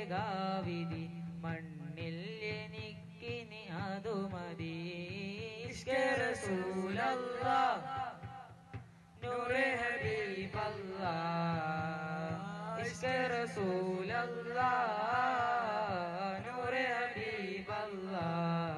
ഏകാവിധി മണ്ണിൽ എനിക്കിനി അതു മതി റസൂലല്ലാ നൂറെ ഹബീബല്ലാ ഇഷ്ക റസൂലല്ലാ നൂറെ ഹബീബല്ലാ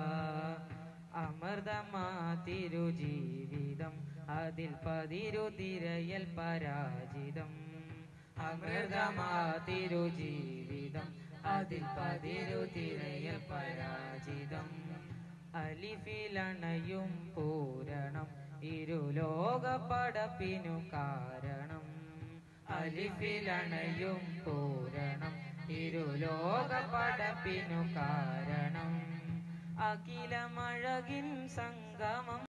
അമൃതമാ തിരുജീവിതം അതിൽ പതിരു തിരയൽ പരാജിതം അമൃതമാ തിരുജീവിതം അതിൽ പതിരു തിരയൽ പരാജിതം അലിഫിലണയും പൂരണം ഇരുലോക പടപ്പിനു കാരണം അലിഫിലണയും പൂരണം ഇരുലോക പടപ്പിനു കാരണം അഖിലമഴകിൻ സംഗമം